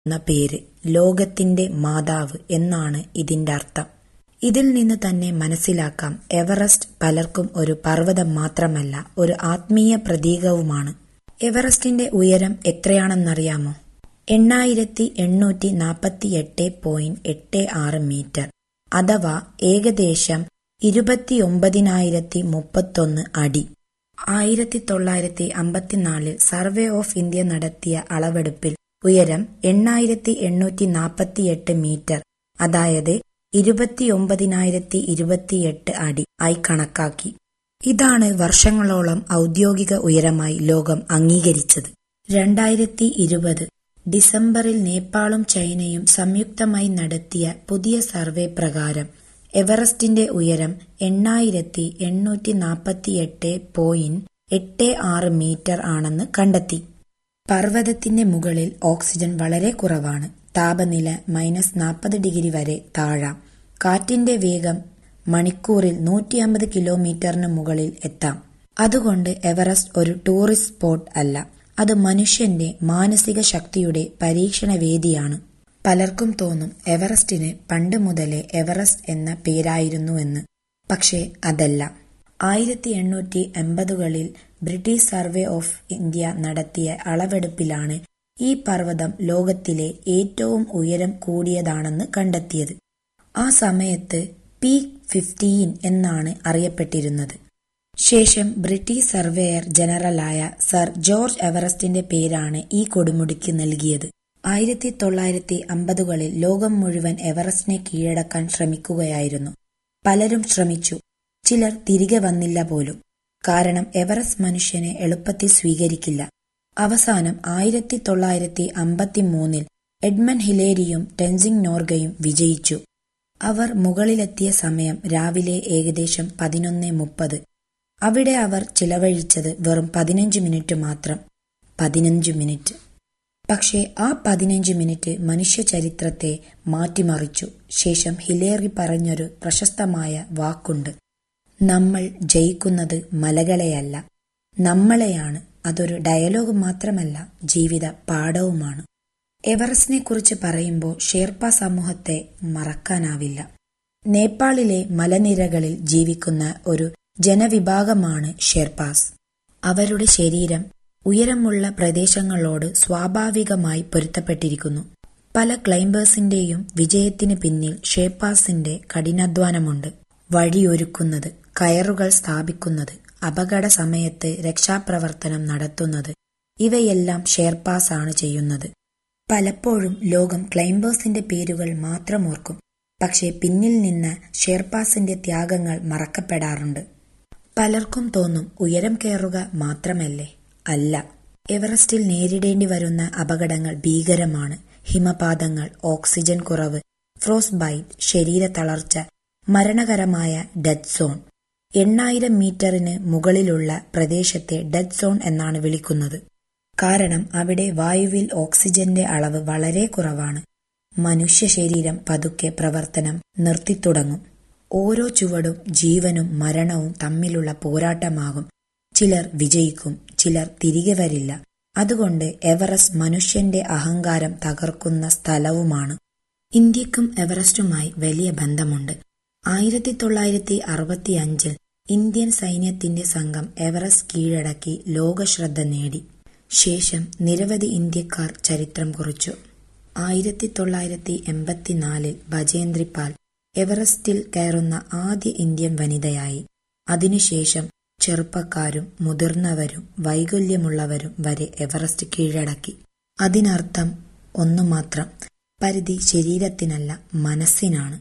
എന്ന പേര് ലോകത്തിന്റെ മാതാവ് എന്നാണ് ഇതിന്റെ അർത്ഥം ഇതിൽ നിന്ന് തന്നെ മനസ്സിലാക്കാം എവറസ്റ്റ് പലർക്കും ഒരു പർവ്വതം മാത്രമല്ല ഒരു ആത്മീയ പ്രതീകവുമാണ് എവറസ്റ്റിന്റെ ഉയരം എത്രയാണെന്നറിയാമോ എണ്ണായിരത്തി എണ്ണൂറ്റി നാൽപ്പത്തി എട്ട് പോയിന്റ് എട്ട് ആറ് മീറ്റർ അഥവാ ഏകദേശം ഇരുപത്തിയൊമ്പതിനായിരത്തി മുപ്പത്തൊന്ന് അടി ആയിരത്തി തൊള്ളായിരത്തി അമ്പത്തിനാലിൽ സർവേ ഓഫ് ഇന്ത്യ നടത്തിയ അളവെടുപ്പിൽ ഉയരം എണ്ണായിരത്തി എണ്ണൂറ്റി നാൽപ്പത്തിയെട്ട് മീറ്റർ അതായത് ഇരുപത്തിയൊമ്പതിനായിരത്തി ഇരുപത്തിയെട്ട് അടി ആയി കണക്കാക്കി ഇതാണ് വർഷങ്ങളോളം ഔദ്യോഗിക ഉയരമായി ലോകം അംഗീകരിച്ചത് രണ്ടായിരത്തി ഇരുപത് ഡിസംബറിൽ നേപ്പാളും ചൈനയും സംയുക്തമായി നടത്തിയ പുതിയ സർവേ പ്രകാരം എവറസ്റ്റിന്റെ ഉയരം എണ്ണായിരത്തി എണ്ണൂറ്റി നാൽപ്പത്തിയെട്ട് പോയിന്റ് എട്ട് ആറ് മീറ്റർ ആണെന്ന് കണ്ടെത്തി പർവ്വതത്തിന്റെ മുകളിൽ ഓക്സിജൻ വളരെ കുറവാണ് താപനില മൈനസ് നാൽപ്പത് ഡിഗ്രി വരെ താഴാം കാറ്റിന്റെ വേഗം മണിക്കൂറിൽ നൂറ്റിയമ്പത് കിലോമീറ്ററിന് മുകളിൽ എത്താം അതുകൊണ്ട് എവറസ്റ്റ് ഒരു ടൂറിസ്റ്റ് സ്പോട്ട് അല്ല അത് മനുഷ്യന്റെ മാനസിക ശക്തിയുടെ പരീക്ഷണ വേദിയാണ് പലർക്കും തോന്നും എവറസ്റ്റിന് പണ്ട് മുതലേ എവറസ്റ്റ് എന്ന പേരായിരുന്നുവെന്ന് പക്ഷേ അതല്ല ആയിരത്തി എണ്ണൂറ്റി എൺപതുകളിൽ ബ്രിട്ടീഷ് സർവേ ഓഫ് ഇന്ത്യ നടത്തിയ അളവെടുപ്പിലാണ് ഈ പർവ്വതം ലോകത്തിലെ ഏറ്റവും ഉയരം കൂടിയതാണെന്ന് കണ്ടെത്തിയത് ആ സമയത്ത് പീക്ക് ഫിഫ്റ്റീൻ എന്നാണ് അറിയപ്പെട്ടിരുന്നത് ശേഷം ബ്രിട്ടീഷ് സർവേയർ ജനറലായ സർ ജോർജ് എവറസ്റ്റിന്റെ പേരാണ് ഈ കൊടുമുടിക്ക് നൽകിയത് ആയിരത്തി തൊള്ളായിരത്തി അമ്പതുകളിൽ ലോകം മുഴുവൻ എവറസ്റ്റിനെ കീഴടക്കാൻ ശ്രമിക്കുകയായിരുന്നു പലരും ശ്രമിച്ചു ചിലർ തിരികെ വന്നില്ല പോലും കാരണം എവറസ്റ്റ് മനുഷ്യനെ എളുപ്പത്തിൽ സ്വീകരിക്കില്ല അവസാനം ആയിരത്തി തൊള്ളായിരത്തി അമ്പത്തിമൂന്നിൽ എഡ്മൻ ഹിലേരിയും ടെൻസിംഗ് നോർഗയും വിജയിച്ചു അവർ മുകളിലെത്തിയ സമയം രാവിലെ ഏകദേശം പതിനൊന്ന് മുപ്പത് അവിടെ അവർ ചിലവഴിച്ചത് വെറും പതിനഞ്ച് മിനിറ്റ് മാത്രം പതിനഞ്ച് മിനിറ്റ് പക്ഷേ ആ പതിനഞ്ച് മിനിറ്റ് മനുഷ്യ ചരിത്രത്തെ മാറ്റിമറിച്ചു ശേഷം ഹിലേറി പറഞ്ഞൊരു പ്രശസ്തമായ വാക്കുണ്ട് നമ്മൾ ജയിക്കുന്നത് മലകളെയല്ല നമ്മളെയാണ് അതൊരു ഡയലോഗ് മാത്രമല്ല ജീവിത പാഠവുമാണ് എവറസ്റ്റിനെ കുറിച്ച് പറയുമ്പോൾ ഷേർപ്പ സമൂഹത്തെ മറക്കാനാവില്ല നേപ്പാളിലെ മലനിരകളിൽ ജീവിക്കുന്ന ഒരു ജനവിഭാഗമാണ് ഷെർപ്പാസ് അവരുടെ ശരീരം ഉയരമുള്ള പ്രദേശങ്ങളോട് സ്വാഭാവികമായി പൊരുത്തപ്പെട്ടിരിക്കുന്നു പല ക്ലൈംബേഴ്സിന്റെയും വിജയത്തിന് പിന്നിൽ ഷേപ്പാസിന്റെ കഠിനാധ്വാനമുണ്ട് വഴിയൊരുക്കുന്നത് കയറുകൾ സ്ഥാപിക്കുന്നത് അപകട സമയത്ത് രക്ഷാപ്രവർത്തനം നടത്തുന്നത് ഇവയെല്ലാം ഷേർപ്പാസ് ആണ് ചെയ്യുന്നത് പലപ്പോഴും ലോകം ക്ലൈംബേഴ്സിന്റെ പേരുകൾ മാത്രം ഓർക്കും പക്ഷേ പിന്നിൽ നിന്ന് ഷേർപ്പാസിന്റെ ത്യാഗങ്ങൾ മറക്കപ്പെടാറുണ്ട് പലർക്കും തോന്നും ഉയരം കയറുക മാത്രമല്ലേ അല്ല എവറസ്റ്റിൽ നേരിടേണ്ടി വരുന്ന അപകടങ്ങൾ ഭീകരമാണ് ഹിമപാതങ്ങൾ ഓക്സിജൻ കുറവ് ഫ്രോസ് ബൈറ്റ് ശരീര തളർച്ച മരണകരമായ ഡെഡ് സോൺ എണ്ണായിരം മീറ്ററിന് മുകളിലുള്ള പ്രദേശത്തെ ഡെഡ് സോൺ എന്നാണ് വിളിക്കുന്നത് കാരണം അവിടെ വായുവിൽ ഓക്സിജന്റെ അളവ് വളരെ കുറവാണ് മനുഷ്യ ശരീരം പതുക്കെ പ്രവർത്തനം നിർത്തിത്തുടങ്ങും ഓരോ ചുവടും ജീവനും മരണവും തമ്മിലുള്ള പോരാട്ടമാകും ചിലർ വിജയിക്കും ചിലർ തിരികെ വരില്ല അതുകൊണ്ട് എവറസ്റ്റ് മനുഷ്യന്റെ അഹങ്കാരം തകർക്കുന്ന സ്ഥലവുമാണ് ഇന്ത്യക്കും എവറസ്റ്റുമായി വലിയ ബന്ധമുണ്ട് ആയിരത്തി തൊള്ളായിരത്തി അറുപത്തിയഞ്ചിൽ ഇന്ത്യൻ സൈന്യത്തിന്റെ സംഘം എവറസ്റ്റ് കീഴടക്കി ലോകശ്രദ്ധ നേടി ശേഷം നിരവധി ഇന്ത്യക്കാർ ചരിത്രം കുറിച്ചു ആയിരത്തി തൊള്ളായിരത്തി എൺപത്തിനാലിൽ ബജേന്ദ്രി പാൽ എവറസ്റ്റിൽ കയറുന്ന ആദ്യ ഇന്ത്യൻ വനിതയായി അതിനുശേഷം ചെറുപ്പക്കാരും മുതിർന്നവരും വൈകല്യമുള്ളവരും വരെ എവറസ്റ്റ് കീഴടക്കി അതിനർത്ഥം ഒന്നു മാത്രം പരിധി ശരീരത്തിനല്ല മനസ്സിനാണ്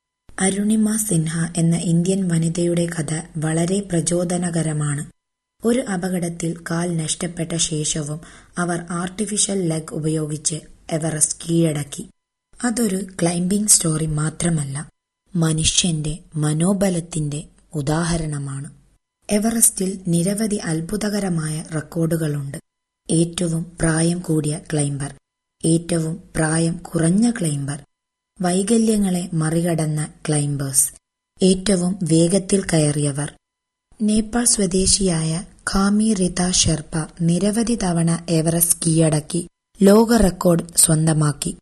അരുണിമ സിൻഹ എന്ന ഇന്ത്യൻ വനിതയുടെ കഥ വളരെ പ്രചോദനകരമാണ് ഒരു അപകടത്തിൽ കാൽ നഷ്ടപ്പെട്ട ശേഷവും അവർ ആർട്ടിഫിഷ്യൽ ലെഗ് ഉപയോഗിച്ച് എവറസ്റ്റ് കീഴടക്കി അതൊരു ക്ലൈംബിംഗ് സ്റ്റോറി മാത്രമല്ല മനുഷ്യന്റെ മനോബലത്തിന്റെ ഉദാഹരണമാണ് എവറസ്റ്റിൽ നിരവധി അത്ഭുതകരമായ റെക്കോർഡുകളുണ്ട് ഏറ്റവും പ്രായം കൂടിയ ക്ലൈംബർ ഏറ്റവും പ്രായം കുറഞ്ഞ ക്ലൈംബർ വൈകല്യങ്ങളെ മറികടന്ന ക്ലൈംബേഴ്സ് ഏറ്റവും വേഗത്തിൽ കയറിയവർ നേപ്പാൾ സ്വദേശിയായ ഖാമി റിത ഷെർപ്പ നിരവധി തവണ എവറസ്റ്റ് കീഴടക്കി ലോക റെക്കോർഡ് സ്വന്തമാക്കി